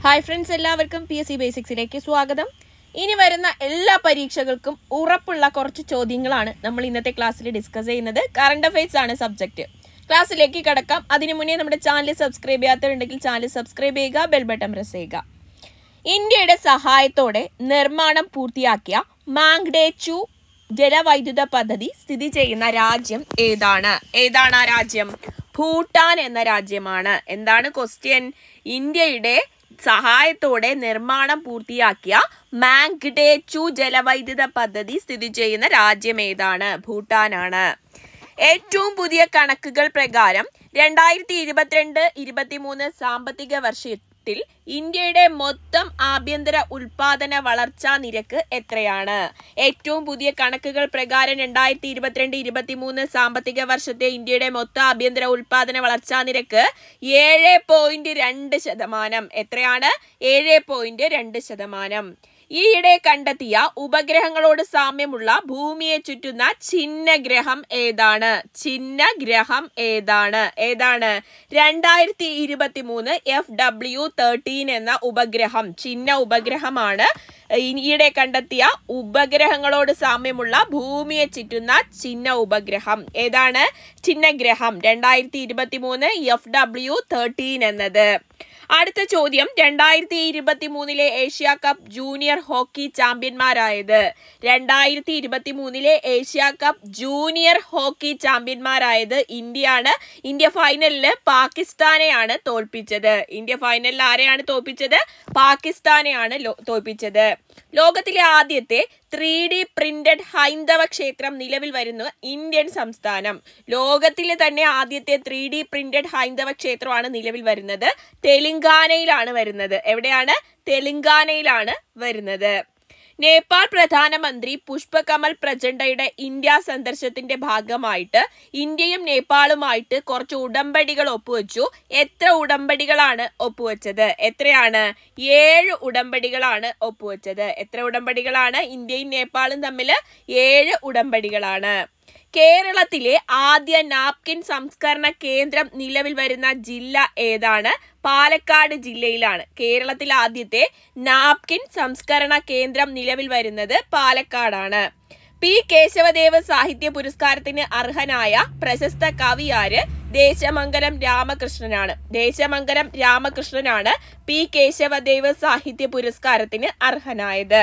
hi friends എല്ലാവർക്കും P S C ബേസിക്സിലേക്ക് സ്വാഗതം ഇനി വരുന്ന എല്ലാ പരീക്ഷകൾക്കും ഉറപ്പുള്ള കുറച്ച് ചോദ്യങ്ങളാണ് നമ്മൾ ഇന്നത്തെ ക്ലാസ്സിൽ ഡിസ്കസ് ചെയ്യുന്നത് കറണ്ട് അഫയേഴ്സ് ആണ് സബ്ജക്റ്റ് ക്ലാസ്സിലേക്ക് കിടക്കാം അതിനു മുന്നേ നമ്മുടെ ചാനൽ സബ്സ്ക്രൈബ് ചെയ്യാത്തവരുണ്ടെങ്കിൽ ചാനൽ സബ്സ്ക്രൈബ് ചെയ്യുക ബെൽ ബട്ടൺ പ്രസ് ചെയ്യുക ഇന്ത്യയുടെ സഹായത്തോടെ നിർമ്മാണം പൂർത്തിയാക്കിയ മാങ്ഡേച്ചു ജലവൈദ്യുത പദ്ധതി സ്ഥിതി ചെയ്യുന്ന രാജ്യം ഏതാണ് ഏതാണ് ആ രാജ്യം ഭൂട്ടാൻ എന്ന രാജ്യമാണ് എന്താണ് ക്വസ്റ്റ്യൻ ഇന്ത്യയുടെ സഹായത്തോടെ നിർമ്മാണം പൂർത്തിയാക്കിയ മാങ്ഡേച്ചു ജലവൈദ്യുത പദ്ധതി സ്ഥിതി ചെയ്യുന്ന രാജ്യം ഏതാണ് ഭൂട്ടാനാണ് ഏറ്റവും പുതിയ കണക്കുകൾ പ്രകാരം രണ്ടായിരത്തി ഇരുപത്തിരണ്ട് ഇരുപത്തിമൂന്ന് സാമ്പത്തിക വർഷത്തിൽ ഇന്ത്യയുടെ മൊത്തം ആഭ്യന്തര ഉൽപാദന വളർച്ചാ നിരക്ക് എത്രയാണ് ഏറ്റവും പുതിയ കണക്കുകൾ പ്രകാരം രണ്ടായിരത്തി ഇരുപത്തിരണ്ട് ഇരുപത്തിമൂന്ന് സാമ്പത്തിക വർഷത്തെ ഇന്ത്യയുടെ മൊത്തം ആഭ്യന്തര ഉൽപാദന വളർച്ചാ നിരക്ക് ഏഴ് പോയിന്റ് രണ്ട് ശതമാനം എത്രയാണ് ഏഴ് പോയിന്റ് രണ്ട് ശതമാനം ഈയിടെ കണ്ടെത്തിയ ഉപഗ്രഹങ്ങളോട് സാമ്യമുള്ള ഭൂമിയെ ചുറ്റുന്ന ചിഹ്നഗ്രഹം ഏതാണ് ചിഹ്നഗ്രഹം ഏതാണ് ഏതാണ് രണ്ടായിരത്തി ഇരുപത്തി മൂന്ന് എഫ് ഡബ്ല്യു തേർട്ടീൻ എന്ന ഉപഗ്രഹം ചിഹ്ന ഉപഗ്രഹമാണ് ഈയിടെ കണ്ടെത്തിയ ഉപഗ്രഹങ്ങളോട് സാമ്യമുള്ള ഭൂമിയെ ചുറ്റുന്ന ചിഹ്ന ഉപഗ്രഹം ഏതാണ് ചിഹ്നഗ്രഹം രണ്ടായിരത്തി ഇരുപത്തി മൂന്ന് എഫ് ഡബ്ല്യു തേർട്ടീൻ എന്നത് അടുത്ത ചോദ്യം രണ്ടായിരത്തി ഇരുപത്തി മൂന്നിലെ ഏഷ്യ കപ്പ് ജൂനിയർ ഹോക്കി ചാമ്പ്യന്മാരായത് രണ്ടായിരത്തി ഇരുപത്തി മൂന്നിലെ ഏഷ്യ കപ്പ് ജൂനിയർ ഹോക്കി ചാമ്പ്യന്മാരായത് ഇന്ത്യയാണ് ഇന്ത്യ ഫൈനലില് പാകിസ്ഥാനെയാണ് തോൽപ്പിച്ചത് ഇന്ത്യ ഫൈനലിൽ ആരെയാണ് തോൽപ്പിച്ചത് പാകിസ്ഥാനെയാണ് ലോ- തോൽപ്പിച്ചത് ലോകത്തിലെ ആദ്യത്തെ ത്രീ ഡി പ്രിന്റഡ് ഹൈന്ദവ ക്ഷേത്രം നിലവിൽ വരുന്ന ഇന്ത്യൻ സംസ്ഥാനം ലോകത്തിലെ തന്നെ ആദ്യത്തെ ത്രീ ഡി പ്രിന്റഡ് ഹൈന്ദവ ക്ഷേത്രമാണ് നിലവിൽ വരുന്നത് തെലങ്കാനയിലാണ് വരുന്നത് എവിടെയാണ് തെലങ്കാനയിലാണ് വരുന്നത് നേപ്പാൾ പ്രധാനമന്ത്രി പുഷ്പകമൽ പ്രചണ്ഡയുടെ ഇന്ത്യ സന്ദർശനത്തിന്റെ ഭാഗമായിട്ട് ഇന്ത്യയും നേപ്പാളുമായിട്ട് കുറച്ച് ഉടമ്പടികൾ ഒപ്പുവെച്ചു എത്ര ഉടമ്പടികളാണ് ഒപ്പുവെച്ചത് എത്രയാണ് ഏഴ് ഉടമ്പടികളാണ് ഒപ്പുവെച്ചത് എത്ര ഉടമ്പടികളാണ് ഇന്ത്യയും നേപ്പാളും തമ്മിൽ ഏഴ് ഉടമ്പടികളാണ് കേരളത്തിലെ ആദ്യ നാപ്കിൻ സംസ്കരണ കേന്ദ്രം നിലവിൽ വരുന്ന ജില്ല ഏതാണ് പാലക്കാട് ജില്ലയിലാണ് കേരളത്തിൽ ആദ്യത്തെ നാപ്കിൻ സംസ്കരണ കേന്ദ്രം നിലവിൽ വരുന്നത് പാലക്കാടാണ് പി കേശവദേവ് സാഹിത്യ പുരസ്കാരത്തിന് അർഹനായ പ്രശസ്ത കവിയാര് ദേശമംഗലം രാമകൃഷ്ണനാണ് ദേശമംഗലം രാമകൃഷ്ണനാണ് പി കേശവദേവ് സാഹിത്യ പുരസ്കാരത്തിന് അർഹനായത്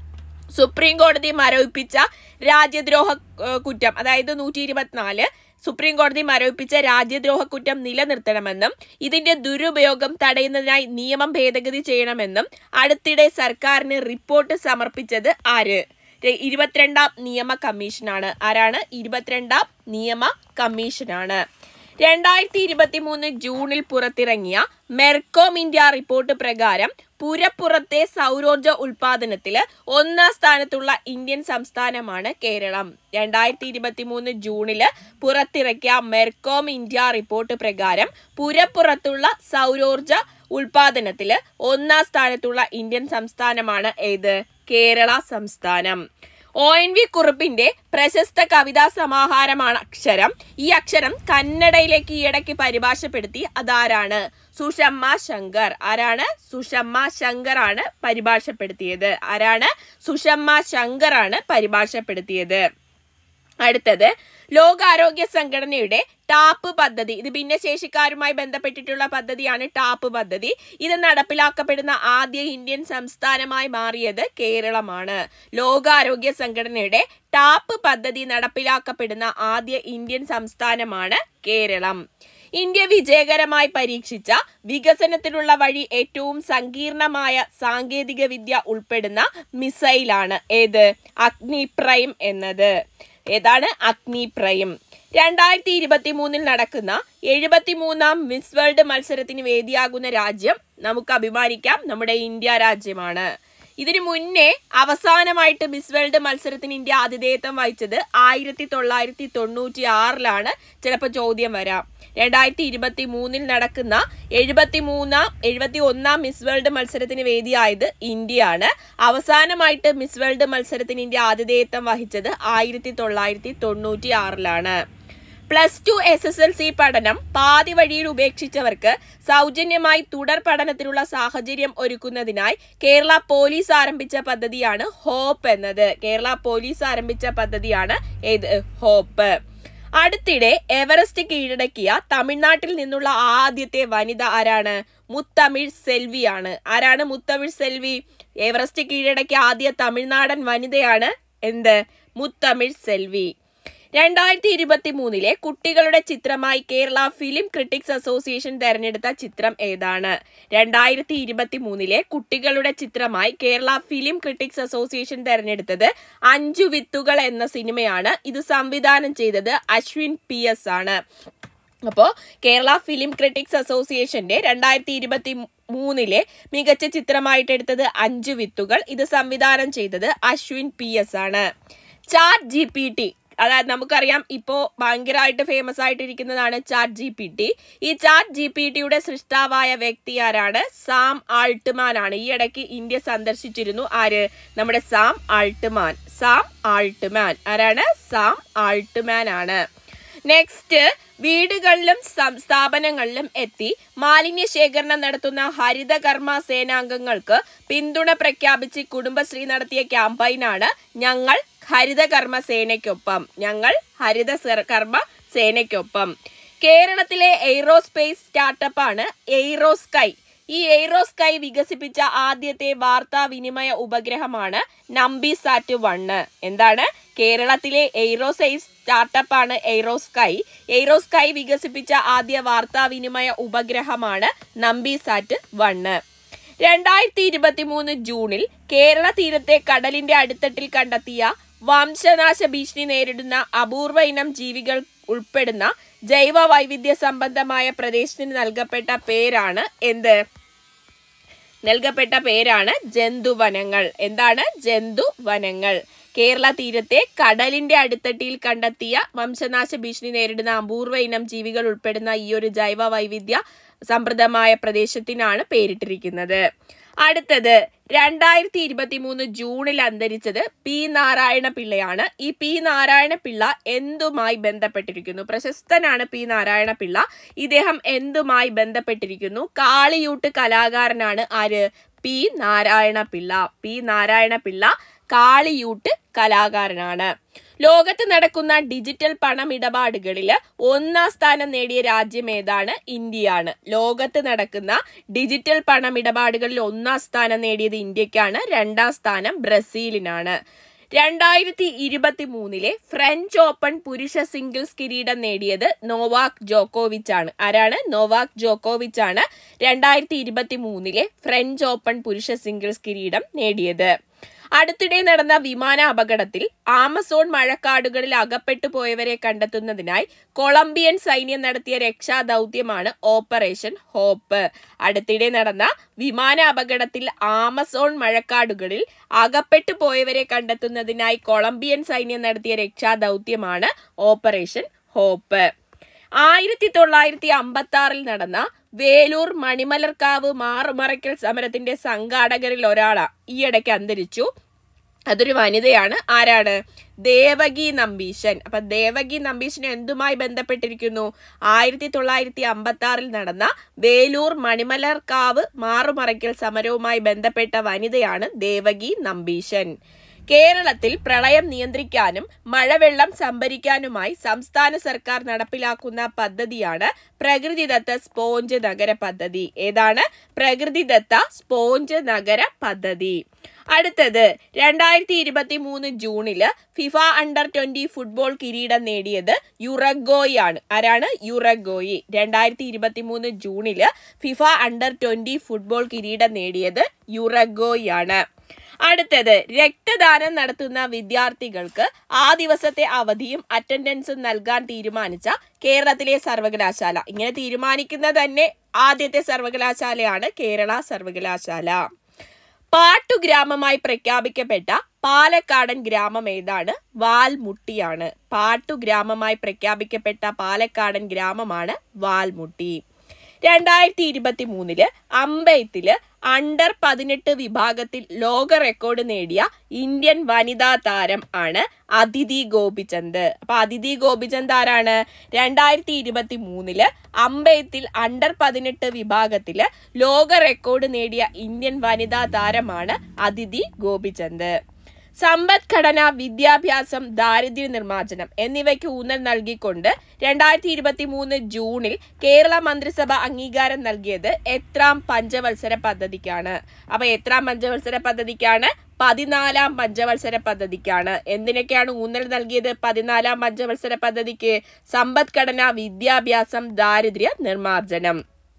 സുപ്രീം കോടതി മരവിപ്പിച്ച രാജ്യദ്രോഹ ഏഹ്, കുറ്റം അതായത് നൂറ്റി ഇരുപത്തിനാല് സുപ്രീം കോടതി മരവിപ്പിച്ച രാജ്യദ്രോഹ കുറ്റം നിലനിർത്തണമെന്നും ഇതിന്റെ ദുരുപയോഗം തടയുന്നതിനായി നിയമം ഭേദഗതി ചെയ്യണമെന്നും അടുത്തിടെ സർക്കാരിന് റിപ്പോർട്ട് സമർപ്പിച്ചത് ആര് രെ- ഇരുപത്തിരണ്ടാം നിയമ കമ്മീഷനാണ് ആരാണ് ഇരുപത്തിരണ്ടാം നിയമ കമ്മീഷനാണ് രണ്ടായിരത്തി ഇരുപത്തി മൂന്ന് ജൂണിൽ പുറത്തിറങ്ങിയ മെർക്കോം ഇന്ത്യ റിപ്പോർട്ട് പ്രകാരം പുരപ്പുറത്തെ സൗരോർജ ഉൽപാദനത്തില് ഒന്നാം സ്ഥാനത്തുള്ള ഇന്ത്യൻ സംസ്ഥാനമാണ് കേരളം രണ്ടായിരത്തി ഇരുപത്തി മൂന്ന് ജൂണില് പുറത്തിറക്കിയ മെർക്കോം ഇന്ത്യ റിപ്പോർട്ട് പ്രകാരം പുരപ്പുറത്തുള്ള സൗരോർജ ഉൽപാദനത്തില് ഒന്നാം സ്ഥാനത്തുള്ള ഇന്ത്യൻ സംസ്ഥാനമാണ് ഏത് കേരള സംസ്ഥാനം ഒ എൻ വി കുറുപ്പിന്റെ പ്രശസ്ത കവിതാ സമാഹാരമാണ് അക്ഷരം ഈ അക്ഷരം കന്നഡയിലേക്ക് ഈയിടയ്ക്ക് പരിഭാഷപ്പെടുത്തി അതാരാണ് സുഷമ്മ ശങ്കർ ആരാണ് സുഷമ്മ ശങ്കർ ആണ് പരിഭാഷപ്പെടുത്തിയത് ആരാണ് സുഷമ്മ ശങ്കർ ആണ് പരിഭാഷപ്പെടുത്തിയത് അടുത്തത് ലോകാരോഗ്യ സംഘടനയുടെ ടാപ്പ് പദ്ധതി ഇത് ഭിന്നശേഷിക്കാരുമായി ബന്ധപ്പെട്ടിട്ടുള്ള പദ്ധതിയാണ് ടാപ്പ് പദ്ധതി ഇത് നടപ്പിലാക്കപ്പെടുന്ന ആദ്യ ഇന്ത്യൻ സംസ്ഥാനമായി മാറിയത് കേരളമാണ് ലോകാരോഗ്യ സംഘടനയുടെ ടാപ്പ് പദ്ധതി നടപ്പിലാക്കപ്പെടുന്ന ആദ്യ ഇന്ത്യൻ സംസ്ഥാനമാണ് കേരളം ഇന്ത്യ വിജയകരമായി പരീക്ഷിച്ച വികസനത്തിനുള്ള വഴി ഏറ്റവും സങ്കീർണമായ സാങ്കേതിക വിദ്യ ഉൾപ്പെടുന്ന മിസൈലാണ് ഏത് അഗ്നി പ്രൈം എന്നത് ഏതാണ് അഗ്നി പ്രൈം രണ്ടായിരത്തി ഇരുപത്തി മൂന്നിൽ നടക്കുന്ന എഴുപത്തിമൂന്നാം മിസ് വേൾഡ് മത്സരത്തിന് വേദിയാകുന്ന രാജ്യം നമുക്ക് അഭിമാനിക്കാം നമ്മുടെ ഇന്ത്യ രാജ്യമാണ് ഇതിനു മുന്നേ അവസാനമായിട്ട് മിസ് വേൾഡ് മത്സരത്തിന് ഇന്ത്യ ആതിഥേയത്വം വഹിച്ചത് ആയിരത്തി തൊള്ളായിരത്തി തൊണ്ണൂറ്റി ആറിലാണ് ചിലപ്പോൾ ചോദ്യം വരാം രണ്ടായിരത്തി ഇരുപത്തി മൂന്നിൽ നടക്കുന്ന എഴുപത്തി മൂന്നാം എഴുപത്തി ഒന്നാം മിസ് വേൾഡ് മത്സരത്തിന് വേദിയായത് ഇന്ത്യയാണ് അവസാനമായിട്ട് മിസ് വേൾഡ് മത്സരത്തിന് ഇന്ത്യ ആതിഥേയത്വം വഹിച്ചത് ആയിരത്തി തൊള്ളായിരത്തി തൊണ്ണൂറ്റി ആറിലാണ് plus two S S L C പഠനം പാതി വഴിയിൽ ഉപേക്ഷിച്ചവർക്ക് സൗജന്യമായി തുടർ പഠനത്തിനുള്ള സാഹചര്യം ഒരുക്കുന്നതിനായി കേരള പോലീസ് ആരംഭിച്ച പദ്ധതിയാണ് ഹോപ്പ് എന്നത് കേരള പോലീസ് ആരംഭിച്ച പദ്ധതിയാണ് ഏത് ഹോപ്പ് അടുത്തിടെ എവറസ്റ്റ് കീഴടക്കിയ തമിഴ്നാട്ടിൽ നിന്നുള്ള ആദ്യത്തെ വനിത ആരാണ് മുത്തമിഴ് സെൽവിയാണ് ആരാണ് മുത്തമിഴ് സെൽവി എവറസ്റ്റ് കീഴടക്കിയ ആദ്യ തമിഴ്നാടൻ വനിതയാണ് എന്ത് മുത്തമിഴ് സെൽവി രണ്ടായിരത്തി ഇരുപത്തി മൂന്നിലെ കുട്ടികളുടെ ചിത്രമായി കേരള ഫിലിം ക്രിട്ടിക്സ് അസോസിയേഷൻ തെരഞ്ഞെടുത്ത ചിത്രം ഏതാണ് രണ്ടായിരത്തി ഇരുപത്തി മൂന്നിലെ കുട്ടികളുടെ ചിത്രമായി കേരള ഫിലിം ക്രിട്ടിക്സ് അസോസിയേഷൻ തെരഞ്ഞെടുത്തത് അഞ്ചു വിത്തുകൾ എന്ന സിനിമയാണ് ഇത് സംവിധാനം ചെയ്തത് അശ്വിൻ പി എസ് ആണ് അപ്പോൾ കേരള ഫിലിം ക്രിട്ടിക്സ് അസോസിയേഷന്റെ രണ്ടായിരത്തി ഇരുപത്തി മൂന്നിലെ മികച്ച ചിത്രമായിട്ട് എടുത്തത് അഞ്ചു വിത്തുകൾ ഇത് സംവിധാനം ചെയ്തത് അശ്വിൻ പി എസ് ആണ് ചാറ്റ് ജി പി ടി അതായത് നമുക്കറിയാം ഇപ്പോൾ ഭയങ്കരമായിട്ട് ഫേമസ് ആയിട്ടിരിക്കുന്നതാണ് ചാറ്റ് ജി പി ടി ഈ ചാറ്റ് ജി പി ടിയുടെ സൃഷ്ടാവായ വ്യക്തി ആരാണ് സാം ആൾട്ട്മാൻ ആണ് ഈ ഇടയ്ക്ക് ഇന്ത്യ സന്ദർശിച്ചിരുന്നു ആര് നമ്മുടെ സാം ആൾട്ട്മാൻ സാം ആൾട്ട്മാൻ ആരാണ് സാം ആൾട്ട്മാൻ ആണ് നെക്സ്റ്റ് വീടുകളിലും സം- സ്ഥാപനങ്ങളിലും എത്തി മാലിന്യ ശേഖരണം നടത്തുന്ന ഹരിതകർമ്മ സേനാംഗങ്ങൾക്ക് പിന്തുണ പ്രഖ്യാപിച്ച് കുടുംബശ്രീ നടത്തിയ ക്യാമ്പയിനാണ് ഞങ്ങൾ ഹരിതകർമ്മ സേനയ്ക്കൊപ്പം ഞങ്ങൾ ഹരിത സർ- കർമ്മ സേനയ്ക്കൊപ്പം കേരളത്തിലെ എയ്റോസ്പേസ് സ്റ്റാർട്ടപ്പാണ് എയ്റോസ്കൈ ഈ എയ്റോസ്കൈ വികസിപ്പിച്ച ആദ്യത്തെ വാർത്താവിനിമയ ഉപഗ്രഹമാണ് നമ്പി സാറ്റ് വണ്ണ് എന്താണ് കേരളത്തിലെ എയ്റോസൈസ് സ്റ്റാർട്ടപ്പാണ് എയ്റോസ്കൈ എയ്റോസ്കൈ വികസിപ്പിച്ച ആദ്യ വാർത്താവിനിമയ ഉപഗ്രഹമാണ് നമ്പി സാറ്റ് വണ്ണ് രണ്ടായിരത്തി ഇരുപത്തി മൂന്ന് ജൂണിൽ കേരള തീരത്തെ കടലിന്റെ അടിത്തട്ടിൽ കണ്ടെത്തിയ വംശനാശ ഭീഷണി നേരിടുന്ന അപൂർവ ഇനം ജീവികൾ ഉൾപ്പെടുന്ന ജൈവ വൈവിധ്യ സംബന്ധമായ പ്രദേശത്തിന് നൽകപ്പെട്ട പേരാണ് എന്ത് നൽകപ്പെട്ട പേരാണ് ജന്തുവനങ്ങൾ എന്താണ് ജന്തുവനങ്ങൾ കേരള തീരത്തെ കടലിന്റെ അടിത്തട്ടിയിൽ കണ്ടെത്തിയ വംശനാശ ഭീഷണി നേരിടുന്ന അപൂർവ ഇനം ജീവികൾ ഉൾപ്പെടുന്ന ഈ ഒരു ജൈവ വൈവിധ്യ സമൃദ്ധമായ പ്രദേശത്തിനാണ് പേരിട്ടിരിക്കുന്നത് അടുത്തത് രണ്ടായിരത്തി ഇരുപത്തി മൂന്ന് ജൂണിൽ അന്തരിച്ചത് പി നാരായണ പിള്ളയാണ് ഈ പി നാരായണ പിള്ള എന്തുമായി ബന്ധപ്പെട്ടിരിക്കുന്നു പ്രശസ്തനാണ് പി നാരായണ പിള്ള ഇദ്ദേഹം എന്തുമായി ബന്ധപ്പെട്ടിരിക്കുന്നു കാളിയൂട്ട് കലാകാരനാണ് ആര് പി നാരായണ പിള്ള പി നാരായണ പിള്ള കാളിയൂട്ട് കലാകാരനാണ് ലോകത്ത് നടക്കുന്ന ഡിജിറ്റൽ പണമിടപാടുകളിൽ ഒന്നാം സ്ഥാനം നേടിയ രാജ്യം ഏതാണ് ഇന്ത്യയാണ് ലോകത്ത് നടക്കുന്ന ഡിജിറ്റൽ പണമിടപാടുകളിൽ ഒന്നാം സ്ഥാനം നേടിയത് ഇന്ത്യക്കാണ് രണ്ടാം സ്ഥാനം ബ്രസീലിനാണ് രണ്ടായിരത്തി ഇരുപത്തി മൂന്നിലെ ഫ്രഞ്ച് ഓപ്പൺ പുരുഷ സിംഗിൾസ് കിരീടം നേടിയത് നോവാക് ജോക്കോവിച്ച് ആണ് ആരാണ് നോവാക് ജോക്കോവിച്ച് ആണ് രണ്ടായിരത്തി ഇരുപത്തി മൂന്നിലെ ഫ്രഞ്ച് ഓപ്പൺ പുരുഷ സിംഗിൾസ് കിരീടം നേടിയത് അടുത്തിടെ നടന്ന വിമാന അപകടത്തിൽ ആമസോൺ മഴക്കാടുകളിൽ അകപ്പെട്ടു പോയവരെ കണ്ടെത്തുന്നതിനായി കൊളംബിയൻ സൈന്യം നടത്തിയ രക്ഷാ ദൗത്യമാണ് ഓപ്പറേഷൻ ഹോപ്പ് അടുത്തിടെ നടന്ന വിമാന അപകടത്തിൽ ആമസോൺ മഴക്കാടുകളിൽ അകപ്പെട്ടു പോയവരെ കണ്ടെത്തുന്നതിനായി കൊളംബിയൻ സൈന്യം നടത്തിയ രക്ഷാ ദൗത്യമാണ് ഓപ്പറേഷൻ ഹോപ്പ് ആയിരത്തി തൊള്ളായിരത്തി അമ്പത്തി ആറിൽ നടന്ന വേലൂർ മണിമലർക്കാവ് മാറുമറയ്ക്കൽ സമരത്തിന്റെ സംഘാടകരിൽ ഒരാളാ ഈയിടയ്ക്ക് അന്തരിച്ചു അതൊരു വനിതയാണ് ആരാണ് ദേവകി നമ്പീശൻ അപ്പൊ ദേവകി നമ്പീശൻ എന്തുമായി ബന്ധപ്പെട്ടിരിക്കുന്നു ആയിരത്തി തൊള്ളായിരത്തി അമ്പത്തി ആറിൽ നടന്ന വേലൂർ മണിമലർക്കാവ് മാറുമറയ്ക്കൽ സമരവുമായി ബന്ധപ്പെട്ട വനിതയാണ് ദേവകി നമ്പീശൻ കേരളത്തിൽ പ്രളയം നിയന്ത്രിക്കാനും മഴവെള്ളം സംഭരിക്കാനുമായി സംസ്ഥാന സർക്കാർ നടപ്പിലാക്കുന്ന പദ്ധതിയാണ് പ്രകൃതിദത്ത സ്പോഞ്ച് നഗര പദ്ധതി ഏതാണ് പ്രകൃതിദത്ത സ്പോഞ്ച് നഗര പദ്ധതി അടുത്തത് രണ്ടായിരത്തി ഇരുപത്തി മൂന്ന് ജൂണില് ഫിഫ അണ്ടർ ട്വന്റി ഫുട്ബോൾ കിരീടം നേടിയത് യുറഗോയി ആണ് ആരാണ് യുറഗോയി രണ്ടായിരത്തി ഇരുപത്തി മൂന്ന് ജൂണില് ഫിഫ അണ്ടർ ട്വന്റി ഫുട്ബോൾ കിരീടം നേടിയത് യുറഗോയി ആണ് അടുത്തത് രക്തദാനം നടത്തുന്ന വിദ്യാർത്ഥികൾക്ക് ആ ദിവസത്തെ അവധിയും അറ്റൻഡൻസും നൽകാൻ തീരുമാനിച്ച കേരളത്തിലെ സർവകലാശാല ഇങ്ങനെ തീരുമാനിക്കുന്ന തന്നെ ആദ്യത്തെ സർവകലാശാലയാണ് കേരള സർവകലാശാല പാട്ടുഗ്രാമമായി പ്രഖ്യാപിക്കപ്പെട്ട പാലക്കാടൻ ഗ്രാമം ഏതാണ് വാൽമുട്ടിയാണ് പാട്ടുഗ്രാമമായി പ്രഖ്യാപിക്കപ്പെട്ട പാലക്കാടൻ ഗ്രാമമാണ് വാൽമുട്ടി രണ്ടായിരത്തി ഇരുപത്തി മൂന്നില് അമ്പയത്തില് അണ്ടർ പതിനെട്ട് വിഭാഗത്തിൽ ലോക റെക്കോർഡ് നേടിയ ഇന്ത്യൻ വനിതാ താരം ആണ് അതിഥി ഗോപിചന്ദ് അപ്പൊ അതിഥി ഗോപിചന്ദ് ആരാണ് രണ്ടായിരത്തി ഇരുപത്തി മൂന്നില് അമ്പയത്തിൽ അണ്ടർ പതിനെട്ട് വിഭാഗത്തില് ലോക റെക്കോർഡ് നേടിയ ഇന്ത്യൻ വനിതാ താരമാണ് അതിഥി ഗോപിചന്ദ് സമ്പദ്ഘടന വിദ്യാഭ്യാസം ദാരിദ്ര്യ നിർമ്മാർജ്ജനം എന്നിവയ്ക്ക് ഊന്നൽ നൽകിക്കൊണ്ട് രണ്ടായിരത്തി ഇരുപത്തി മൂന്ന് ജൂണിൽ കേരള മന്ത്രിസഭ അംഗീകാരം നൽകിയത് എത്രാം പഞ്ചവത്സര പദ്ധതിക്കാണ് അപ്പൊ എത്രാം പഞ്ചവത്സര പദ്ധതിക്കാണ് പതിനാലാം പഞ്ചവത്സര പദ്ധതിക്കാണ് എന്തിനൊക്കെയാണ് ഊന്നൽ നൽകിയത് പതിനാലാം പഞ്ചവത്സര പദ്ധതിക്ക് സമ്പദ്ഘടന വിദ്യാഭ്യാസം ദാരിദ്ര്യ നിർമ്മാർജ്ജനം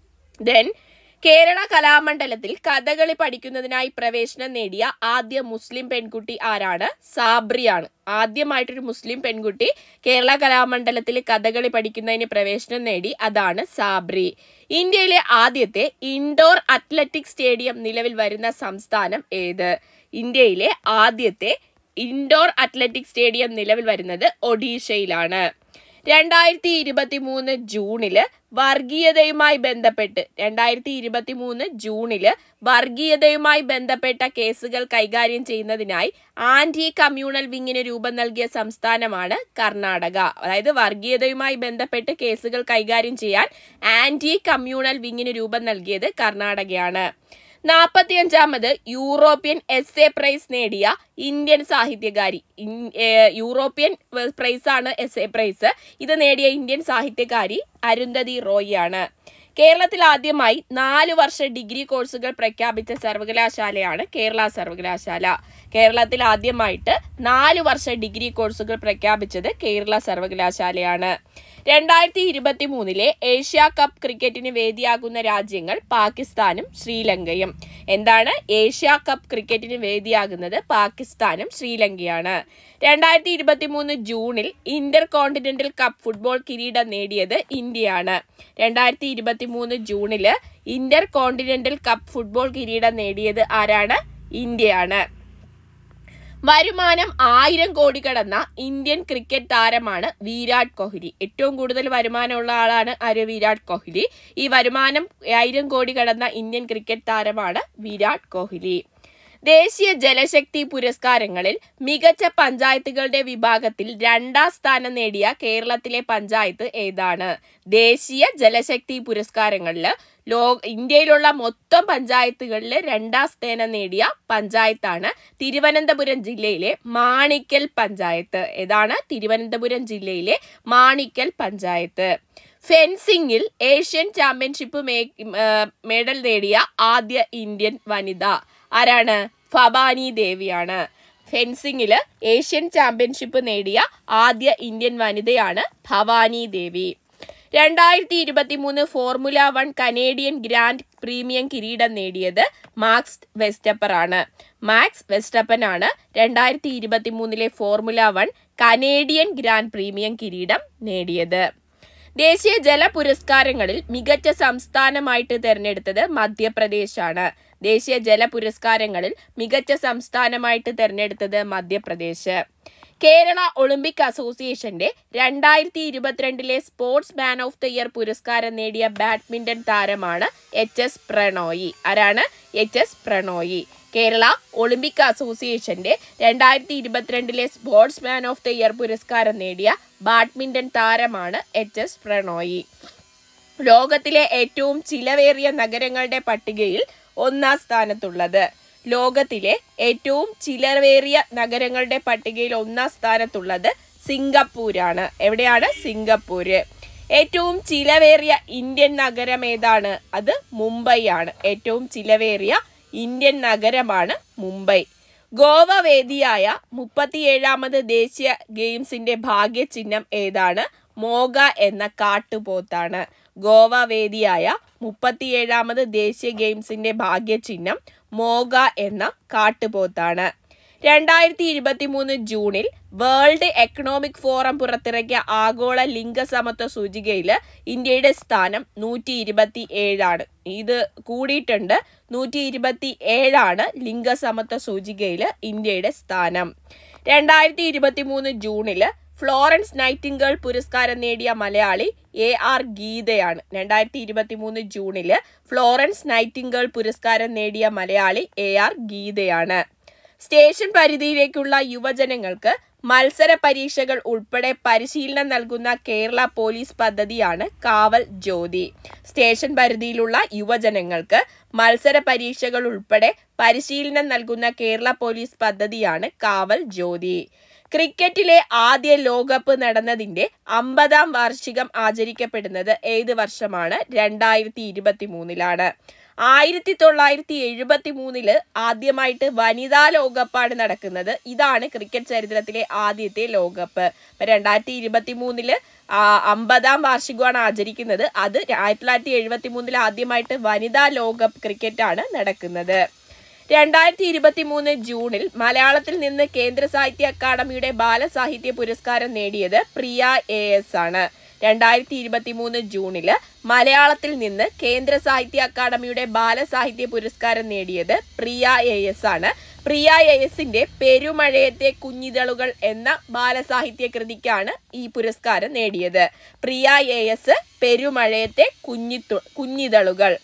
ദെൻ കേരള കലാമണ്ഡലത്തിൽ കഥകളി പഠിക്കുന്നതിനായി പ്രവേശനം നേടിയ ആദ്യ മുസ്ലിം പെൺകുട്ടി ആരാണ് സാബ്രിയാണ് ആദ്യമായിട്ടൊരു മുസ്ലിം പെൺകുട്ടി കേരള കലാമണ്ഡലത്തിൽ കഥകളി പഠിക്കുന്നതിന് പ്രവേശനം നേടി അതാണ് സാബ്രി ഇന്ത്യയിലെ ആദ്യത്തെ ഇൻഡോർ അത്ലറ്റിക് സ്റ്റേഡിയം നിലവിൽ വരുന്ന സംസ്ഥാനം ഏത് ഇന്ത്യയിലെ ആദ്യത്തെ ഇൻഡോർ അത്ലറ്റിക് സ്റ്റേഡിയം നിലവിൽ വരുന്നത് ഒഡീഷയിലാണ് രണ്ടായിരത്തി ഇരുപത്തി മൂന്ന് ജൂണില് വർഗീയതയുമായി ബന്ധപ്പെട്ട് രണ്ടായിരത്തി ഇരുപത്തി മൂന്ന് ജൂണില് വർഗീയതയുമായി ബന്ധപ്പെട്ട കേസുകൾ കൈകാര്യം ചെയ്യുന്നതിനായി ആന്റി കമ്മ്യൂണൽ വിങ്ങിന് രൂപം നൽകിയ സംസ്ഥാനമാണ് കർണാടക അതായത് വർഗീയതയുമായി ബന്ധപ്പെട്ട് കേസുകൾ കൈകാര്യം ചെയ്യാൻ ആന്റി കമ്മ്യൂണൽ വിങ്ങിന് രൂപം നൽകിയത് കർണാടകയാണ് നാൽപ്പത്തിയഞ്ചാമത് യൂറോപ്യൻ എസ് എ പ്രൈസ് നേടിയ ഇന്ത്യൻ സാഹിത്യകാരി ഇൻ- ഏ, യൂറോപ്യൻ പ്രൈസ് ആണ് എസ് എ പ്രൈസ് ഇത് നേടിയ ഇന്ത്യൻ സാഹിത്യകാരി അരുന്ധതി റോയ് ആണ് കേരളത്തിൽ ആദ്യമായി നാല് വർഷ ഡിഗ്രി കോഴ്സുകൾ പ്രഖ്യാപിച്ച സർവകലാശാലയാണ് കേരള സർവകലാശാല കേരളത്തിൽ ആദ്യമായിട്ട് നാല് വർഷ ഡിഗ്രി കോഴ്സുകൾ പ്രഖ്യാപിച്ചത് കേരള സർവകലാശാലയാണ് രണ്ടായിരത്തി ഇരുപത്തി മൂന്നിലെ ഏഷ്യ കപ്പ് ക്രിക്കറ്റിന് വേദിയാകുന്ന രാജ്യങ്ങൾ പാകിസ്ഥാനും ശ്രീലങ്കയും എന്താണ് ഏഷ്യ കപ്പ് ക്രിക്കറ്റിന് വേദിയാകുന്നത് പാകിസ്ഥാനും ശ്രീലങ്കയാണ് രണ്ടായിരത്തി ഇരുപത്തി മൂന്ന് ജൂണിൽ ഇന്റർ കോണ്ടിനെന്റൽ കപ്പ് ഫുട്ബോൾ കിരീടം നേടിയത് ഇന്ത്യയാണ് രണ്ടായിരത്തി ഇരുപത്തി മൂന്ന് ജൂണില് ഇന്റർ കോണ്ടിനെന്റൽ കപ്പ് ഫുട്ബോൾ കിരീടം നേടിയത് ആരാണ് ഇന്ത്യയാണ് വരുമാനം ആയിരം കോടി കടന്ന ഇന്ത്യൻ ക്രിക്കറ്റ് താരമാണ് വിരാട് കോഹ്ലി ഏറ്റവും കൂടുതൽ വരുമാനമുള്ള ആളാണ് ആര് വിരാട് കോഹ്ലി ഈ വരുമാനം ആയിരം കോടി കടന്ന ഇന്ത്യൻ ക്രിക്കറ്റ് താരമാണ് വിരാട് കോഹ്ലി ദേശീയ ജലശക്തി പുരസ്കാരങ്ങളിൽ മികച്ച പഞ്ചായത്തുകളുടെ വിഭാഗത്തിൽ രണ്ടാം സ്ഥാനം നേടിയ കേരളത്തിലെ പഞ്ചായത്ത് ഏതാണ് ദേശീയ ജലശക്തി പുരസ്കാരങ്ങളിൽ ലോ ഇന്ത്യയിലുള്ള മൊത്തം പഞ്ചായത്തുകളിൽ രണ്ടാം സ്ഥാനം നേടിയ പഞ്ചായത്താണ് തിരുവനന്തപുരം ജില്ലയിലെ മാണിക്കൽ പഞ്ചായത്ത് ഏതാണ് തിരുവനന്തപുരം ജില്ലയിലെ മാണിക്കൽ പഞ്ചായത്ത് ഫെൻസിംഗിൽ ഏഷ്യൻ ചാമ്പ്യൻഷിപ്പ് മേ- ആ, മെഡൽ നേടിയ ആദ്യ ഇന്ത്യൻ വനിത ആരാണ് ഫബാനി ദേവിയാണ് ഫെൻസിംഗില് ഏഷ്യൻ ചാമ്പ്യൻഷിപ്പ് നേടിയ ആദ്യ ഇന്ത്യൻ വനിതയാണ് ഭവാനി ദേവി രണ്ടായിരത്തി ഇരുപത്തി മൂന്ന് formula one Canadian grand premium കിരീടം നേടിയത് മാക്സ് വെസ്റ്റപ്പർ ആണ് മാക്സ് വെസ്റ്റപ്പൻ ആണ് രണ്ടായിരത്തി ഇരുപത്തി മൂന്നിലെ formula one Canadian grand premium കിരീടം നേടിയത് ദേശീയ ജല പുരസ്കാരങ്ങളിൽ മികച്ച സംസ്ഥാനമായിട്ട് തെരഞ്ഞെടുത്തത് മധ്യപ്രദേശാണ് ദേശീയ ജല പുരസ്കാരങ്ങളിൽ മികച്ച സംസ്ഥാനമായിട്ട് തെരഞ്ഞെടുത്തത് മധ്യപ്രദേശ് കേരള ഒളിമ്പിക് അസോസിയേഷന്റെ രണ്ടായിരത്തി ഇരുപത്തിരണ്ടിലെ sports man of the year പുരസ്കാരം നേടിയ ബാഡ്മിന്റൺ താരമാണ് എച്ച് എസ് പ്രണോയി ആരാണ് H S Prannoy Kerala Olympic അസോസിയേഷന്റെ രണ്ടായിരത്തി ഇരുപത്തിരണ്ടിലെ sports man of the year പുരസ്കാരം നേടിയ ബാഡ്മിന്റൺ താരമാണ് എച്ച് എസ് പ്രണോയി ലോകത്തിലെ ഏറ്റവും ചിലവേറിയ നഗരങ്ങളുടെ പട്ടികയിൽ ഒന്നാം സ്ഥാനത്തുള്ളത് ലോകത്തിലെ ഏറ്റവും ചിലവേറിയ നഗരങ്ങളുടെ പട്ടികയിൽ ഒന്നാം സ്ഥാനത്തുള്ളത് സിംഗപ്പൂരാണ് എവിടെയാണ് സിംഗപ്പൂര് ഏറ്റവും ചിലവേറിയ ഇന്ത്യൻ നഗരം ഏതാണ് അത് മുംബൈ ആണ് ഏറ്റവും ചിലവേറിയ ഇന്ത്യൻ നഗരമാണ് മുംബൈ ഗോവ വേദിയായ മുപ്പത്തിയേഴാമത് ദേശീയ ഗെയിംസിന്റെ ഭാഗ്യചിഹ്നം ഏതാണ് മോഗ എന്ന കാട്ടുപോത്താണ് ഗോവ വേദിയായ മുപ്പത്തിയേഴാമത് ദേശീയ ഗെയിംസിന്റെ ഭാഗ്യചിഹ്നം മോഗ എന്ന കാട്ടുപോത്താണ് രണ്ടായിരത്തി ഇരുപത്തി മൂന്ന് ജൂണിൽ വേൾഡ് എക്കണോമിക് ഫോറം പുറത്തിറക്കിയ ആഗോള ലിംഗസമത്വ സൂചികയിൽ ഇന്ത്യയുടെ സ്ഥാനം നൂറ്റി ഇരുപത്തി ഏഴാണ് ഇത് കൂടിയിട്ടുണ്ട് നൂറ്റി ഇരുപത്തി ഏഴാണ് ലിംഗസമത്വ സൂചികയിൽ ഇന്ത്യയുടെ സ്ഥാനം രണ്ടായിരത്തി ഇരുപത്തി മൂന്ന് ജൂണില് ഫ്ലോറൻസ് നൈറ്റിംഗേൾ പുരസ്കാരം നേടിയ മലയാളി എ ആർ ഗീതയാണ് രണ്ടായിരത്തി ഇരുപത്തി മൂന്ന് ജൂണില് ഫ്ലോറൻസ് നൈറ്റിംഗേൾ പുരസ്കാരം നേടിയ മലയാളി എ ആർ ഗീതയാണ് സ്റ്റേഷൻ പരിധിയിലേക്കുള്ള യുവജനങ്ങൾക്ക് മത്സര പരീക്ഷകൾ ഉൾപ്പെടെ പരിശീലനം നൽകുന്ന കേരള പോലീസ് പദ്ധതിയാണ് കാവൽ ജ്യോതി സ്റ്റേഷൻ പരിധിയിലുള്ള യുവജനങ്ങൾക്ക് മത്സര പരീക്ഷകൾ ഉൾപ്പെടെ പരിശീലനം നൽകുന്ന കേരള പോലീസ് പദ്ധതിയാണ് കാവൽ ജ്യോതി ക്രിക്കറ്റിലെ ആദ്യ ലോകകപ്പ് നടന്നതിന്റെ അമ്പതാം വാർഷികം ആചരിക്കപ്പെടുന്നത് ഏത് വർഷമാണ് രണ്ടായിരത്തി ഇരുപത്തി മൂന്നിലാണ് ആയിരത്തി തൊള്ളായിരത്തി എഴുപത്തി മൂന്നില് ആദ്യമായിട്ട് വനിതാ ലോകകപ്പാണ് നടക്കുന്നത് ഇതാണ് ക്രിക്കറ്റ് ചരിത്രത്തിലെ ആദ്യത്തെ ലോകകപ്പ് ഇപ്പൊ രണ്ടായിരത്തി ഇരുപത്തി മൂന്നില് അമ്പതാം വാർഷികമാണ് ആചരിക്കുന്നത് അത് ആയിരത്തി തൊള്ളായിരത്തി എഴുപത്തി മൂന്നിൽ ആദ്യമായിട്ട് വനിതാ ലോകകപ്പ് ക്രിക്കറ്റ് ആണ് നടക്കുന്നത് രണ്ടായിരത്തി ഇരുപത്തി മൂന്ന് ജൂണിൽ മലയാളത്തിൽ നിന്ന് കേന്ദ്ര സാഹിത്യ അക്കാദമിയുടെ ബാലസാഹിത്യ പുരസ്കാരം നേടിയത് പ്രിയ എ എസ് ആണ് രണ്ടായിരത്തി ഇരുപത്തി മൂന്ന് ജൂണില് മലയാളത്തിൽ നിന്ന് കേന്ദ്ര സാഹിത്യ അക്കാദമിയുടെ ബാലസാഹിത്യ പുരസ്കാരം നേടിയത് പ്രിയ എ എസ് ആണ് പ്രിയ എ എസിന്റെ പെരുമഴയത്തെ കുഞ്ഞിതളുകൾ എന്ന ബാലസാഹിത്യ കൃതിക്കാണ് ഈ പുരസ്കാരം നേടിയത് പ്രിയ എ എസ് പെരുമഴയത്തെ കുഞ്ഞിത്തു കുഞ്ഞിതളുകൾ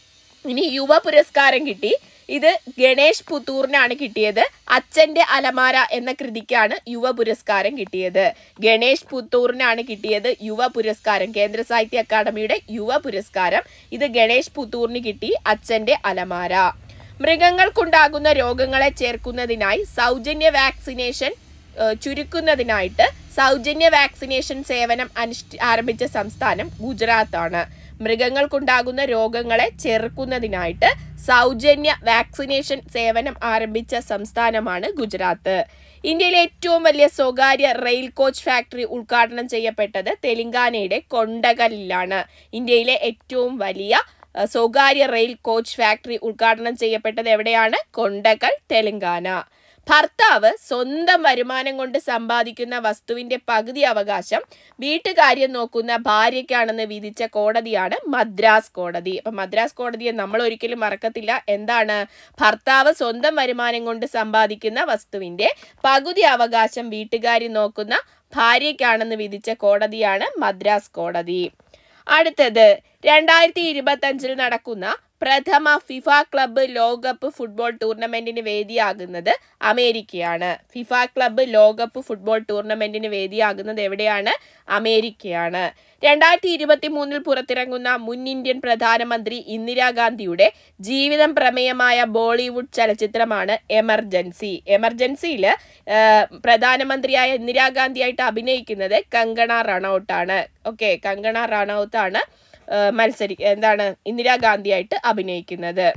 ഇനി യുവ പുരസ്കാരം കിട്ടി ഇത് ഗണേഷ് പുത്തൂറിനാണ് കിട്ടിയത് അച്ഛന്റെ അലമാര എന്ന കൃതിക്കാണ് യുവ പുരസ്കാരം കിട്ടിയത് ഗണേഷ് പുത്തൂറിനാണ് കിട്ടിയത് യുവ പുരസ്കാരം കേന്ദ്ര സാഹിത്യ അക്കാദമിയുടെ യുവ പുരസ്കാരം ഇത് ഗണേഷ് പുത്തൂറിന് കിട്ടി അച്ഛന്റെ അലമാര മൃഗങ്ങൾക്കുണ്ടാകുന്ന രോഗങ്ങളെ ചേർക്കുന്നതിനായി സൗജന്യ വാക്സിനേഷൻ ഏഹ്, ചുരുക്കുന്നതിനായിട്ട് സൗജന്യ വാക്സിനേഷൻ സേവനം അനുഷ്ഠി ആരംഭിച്ച സംസ്ഥാനം ഗുജറാത്താണ് മൃഗങ്ങൾക്കുണ്ടാകുന്ന രോഗങ്ങളെ ചെറുക്കുന്നതിനായിട്ട് സൗജന്യ വാക്സിനേഷൻ സേവനം ആരംഭിച്ച സംസ്ഥാനമാണ് ഗുജറാത്ത് ഇന്ത്യയിലെ ഏറ്റവും വലിയ സ്വകാര്യ റെയിൽ കോച്ച് ഫാക്ടറി ഉദ്ഘാടനം ചെയ്യപ്പെട്ടത് തെലങ്കാനയുടെ കൊണ്ടകലിലാണ് ഇന്ത്യയിലെ ഏറ്റവും വലിയ അഹ്, സ്വകാര്യ റെയിൽ കോച്ച് ഫാക്ടറി ഉദ്ഘാടനം ചെയ്യപ്പെട്ടത് എവിടെയാണ് കൊണ്ടകൽ തെലങ്കാന ഭർത്താവ് സ്വന്തം വരുമാനം കൊണ്ട് സമ്പാദിക്കുന്ന വസ്തുവിന്റെ പകുതി അവകാശം വീട്ടുകാര്യം നോക്കുന്ന ഭാര്യയ്ക്കാണെന്ന് വിധിച്ച കോടതിയാണ് മദ്രാസ് കോടതി അപ്പൊ മദ്രാസ് കോടതിയെ നമ്മൾ ഒരിക്കലും മറക്കത്തില്ല എന്താണ് ഭർത്താവ് സ്വന്തം വരുമാനം കൊണ്ട് സമ്പാദിക്കുന്ന വസ്തുവിന്റെ പകുതി അവകാശം വീട്ടുകാര്യം നോക്കുന്ന ഭാര്യയ്ക്കാണെന്ന് വിധിച്ച കോടതിയാണ് മദ്രാസ് കോടതി അടുത്തത് രണ്ടായിരത്തി ഇരുപത്തി അഞ്ചിൽ നടക്കുന്ന പ്രഥമ ഫിഫ ക്ലബ്ബ് ലോകകപ്പ് ഫുട്ബോൾ ടൂർണമെന്റിന് വേദിയാകുന്നത് അമേരിക്കയാണ് ഫിഫ ക്ലബ്ബ് ലോകകപ്പ് ഫുട്ബോൾ ടൂർണമെന്റിന് വേദിയാകുന്നത് എവിടെയാണ് അമേരിക്കയാണ് രണ്ടായിരത്തി ഇരുപത്തി മൂന്നിൽ പുറത്തിറങ്ങുന്ന മുൻ ഇന്ത്യൻ പ്രധാനമന്ത്രി ഇന്ദിരാഗാന്ധിയുടെ ജീവിതം പ്രമേയമായ ബോളിവുഡ് ചലച്ചിത്രമാണ് എമർജൻസി എമർജൻസിയിൽ പ്രധാനമന്ത്രിയായ ഇന്ദിരാഗാന്ധിയായിട്ട് അഭിനയിക്കുന്നത് കങ്കണ റണൌട്ടാണ് ഓക്കെ കങ്കണ റണൌത്താണ് ഏഹ് മത്സരി എന്താണ് ഇന്ദിരാഗാന്ധിയായിട്ട് അഭിനയിക്കുന്നത്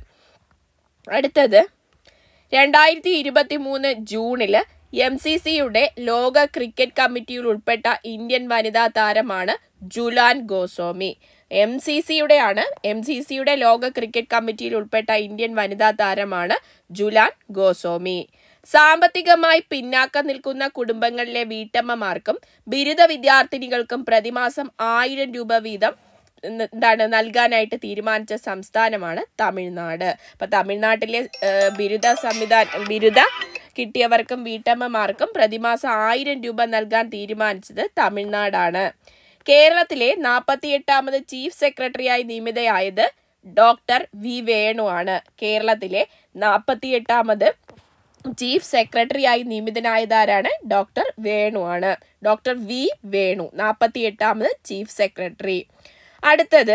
അടുത്തത് രണ്ടായിരത്തി ഇരുപത്തി മൂന്ന് ജൂണില് എം സി സിയുടെ ലോക ക്രിക്കറ്റ് കമ്മിറ്റിയിൽ ഉൾപ്പെട്ട ഇന്ത്യൻ വനിതാ താരമാണ് ജുലാൻ ഗോസ്വാമി എം സി സിയുടെയാണ് എം സി സിയുടെ ലോക ക്രിക്കറ്റ് കമ്മിറ്റിയിൽ ഉൾപ്പെട്ട ഇന്ത്യൻ വനിതാ താരമാണ് ജുലാൻ ഗോസ്വാമി സാമ്പത്തികമായി പിന്നാക്കം നിൽക്കുന്ന കുടുംബങ്ങളിലെ വീട്ടമ്മമാർക്കും ബിരുദ വിദ്യാർത്ഥിനികൾക്കും പ്രതിമാസം ആയിരം രൂപ വീതം ന- എന്താണ് നൽകാനായിട്ട് തീരുമാനിച്ച സംസ്ഥാനമാണ് തമിഴ്നാട് അപ്പൊ തമിഴ്നാട്ടിലെ ഏഹ്, ബിരുദ സംവിധാന ബിരുദ കിട്ടിയവർക്കും വീട്ടമ്മമാർക്കും പ്രതിമാസം ആയിരം രൂപ നൽകാൻ തീരുമാനിച്ചത് തമിഴ്നാടാണ് കേരളത്തിലെ നാൽപ്പത്തിയെട്ടാമത് ചീഫ് സെക്രട്ടറിയായി നിയമിതയായത് ഡോക്ടർ വി വേണു ആണ് കേരളത്തിലെ നാൽപ്പത്തിയെട്ടാമത് ചീഫ് സെക്രട്ടറിയായി നിയമിതനായതാരാണ് ഡോക്ടർ വേണു ആണ് ഡോക്ടർ വി വേണു നാൽപ്പത്തി എട്ടാമത് ചീഫ് സെക്രട്ടറി അടുത്തത്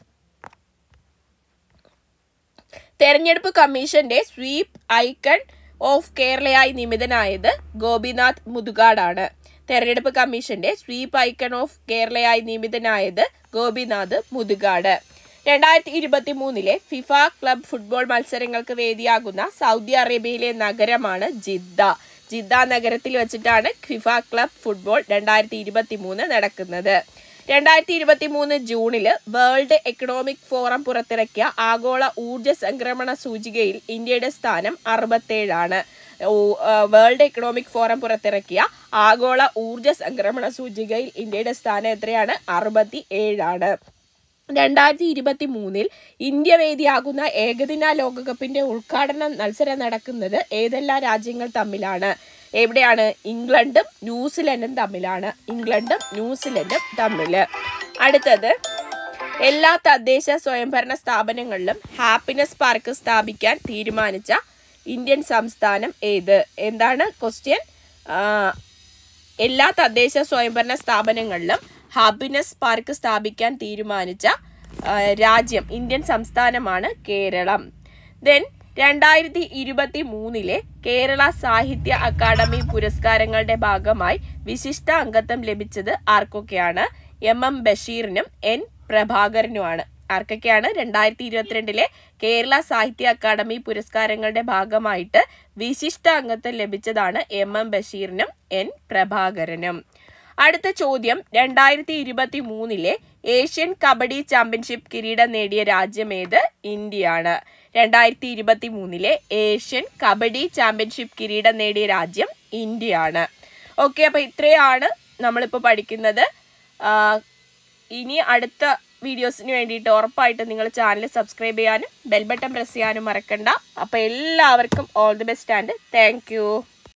തെരഞ്ഞെടുപ്പ് കമ്മീഷന്റെ സ്വീപ് ഐക്കൺ ഓഫ് കേരളയായി നിയമിതനായത് ഗോപിനാഥ് മുതുകാടാണ് തെരഞ്ഞെടുപ്പ് കമ്മീഷന്റെ സ്വീപ് ഐക്കൺ ഓഫ് കേരളയായി നിയമിതനായത് ഗോപിനാഥ് മുതുകാട് രണ്ടായിരത്തി ഇരുപത്തി മൂന്നിലെ ഫിഫ ക്ലബ് ഫുട്ബോൾ മത്സരങ്ങൾക്ക് വേദിയാകുന്ന സൗദി അറേബ്യയിലെ നഗരമാണ് ജിദ്ദ ജിദ്ദ നഗരത്തിൽ വെച്ചിട്ടാണ് ഫിഫ ക്ലബ് ഫുട്ബോൾ രണ്ടായിരത്തി ഇരുപത്തി മൂന്ന് നടക്കുന്നത് രണ്ടായിരത്തി ഇരുപത്തി മൂന്ന് ജൂണില് വേൾഡ് എക്കണോമിക് ഫോറം പുറത്തിറക്കിയ ആഗോള ഊർജ സംക്രമണ സൂചികയിൽ ഇന്ത്യയുടെ സ്ഥാനം അറുപത്തേഴാണ് ഊ- ആ, വേൾഡ് എക്കണോമിക് ഫോറം പുറത്തിറക്കിയ ആഗോള ഊർജ സംക്രമണ സൂചികയിൽ ഇന്ത്യയുടെ സ്ഥാനം എത്രയാണ് അറുപത്തി ഏഴാണ് രണ്ടായിരത്തി ഇരുപത്തി മൂന്നിൽ ഇന്ത്യ വേദിയാകുന്ന ഏകദിന ലോകകപ്പിന്റെ ഉദ്ഘാടന മത്സരം നടക്കുന്നത് ഏതെല്ലാം രാജ്യങ്ങൾ തമ്മിലാണ് എവിടെയാണ് ഇംഗ്ലണ്ടും ന്യൂസിലൻഡും തമ്മിലാണ് ഇംഗ്ലണ്ടും ന്യൂസിലൻഡും തമ്മിൽ അടുത്തത് എല്ലാ തദ്ദേശ സ്വയംഭരണ സ്ഥാപനങ്ങളിലും ഹാപ്പിനെസ് പാർക്ക് സ്ഥാപിക്കാൻ തീരുമാനിച്ച ഇന്ത്യൻ സംസ്ഥാനം ഏത് എന്താണ് ക്വസ്റ്റ്യൻ എല്ലാ തദ്ദേശ സ്വയംഭരണ സ്ഥാപനങ്ങളിലും ഹാപ്പിനെസ് പാർക്ക് സ്ഥാപിക്കാൻ തീരുമാനിച്ച ആ, രാജ്യം ഇന്ത്യൻ സംസ്ഥാനമാണ് കേരളം ദെൻ രണ്ടായിരത്തി ഇരുപത്തി മൂന്നിലെ കേരള സാഹിത്യ അക്കാദമി പുരസ്കാരങ്ങളുടെ ഭാഗമായി വിശിഷ്ട അംഗത്വം ലഭിച്ചത് ആർക്കൊക്കെയാണ് എം എം ബഷീറിനും എൻ പ്രഭാകരനുമാണ് ആർക്കൊക്കെയാണ് രണ്ടായിരത്തി ഇരുപത്തിരണ്ടിലെ കേരള സാഹിത്യ അക്കാദമി പുരസ്കാരങ്ങളുടെ ഭാഗമായിട്ട് വിശിഷ്ട അംഗത്വം ലഭിച്ചതാണ് എം എം ബഷീറിനും എൻ പ്രഭാകരനും അടുത്ത ചോദ്യം രണ്ടായിരത്തി ഇരുപത്തി മൂന്നിലെ ഏഷ്യൻ കബഡി ചാമ്പ്യൻഷിപ്പ് കിരീടം നേടിയ രാജ്യം ഏത് ഇന്ത്യയാണ് രണ്ടായിരത്തി ഇരുപത്തി മൂന്നിലെ ഏഷ്യൻ കബഡി ചാമ്പ്യൻഷിപ്പ് കിരീടം നേടിയ രാജ്യം ഇന്ത്യയാണ് ഓക്കെ അപ്പൊ ഇത്രയാണ് നമ്മളിപ്പോൾ പഠിക്കുന്നത് ആ, ഇനി അടുത്ത വീഡിയോസിന് വേണ്ടിയിട്ട് ഉറപ്പായിട്ട് നിങ്ങൾ ചാനൽ സബ്സ്ക്രൈബ് ചെയ്യാനും ബെൽ ബട്ടൺ പ്രസ് ചെയ്യാനും മറക്കണ്ട അപ്പോൾ എല്ലാവർക്കും all the best and thank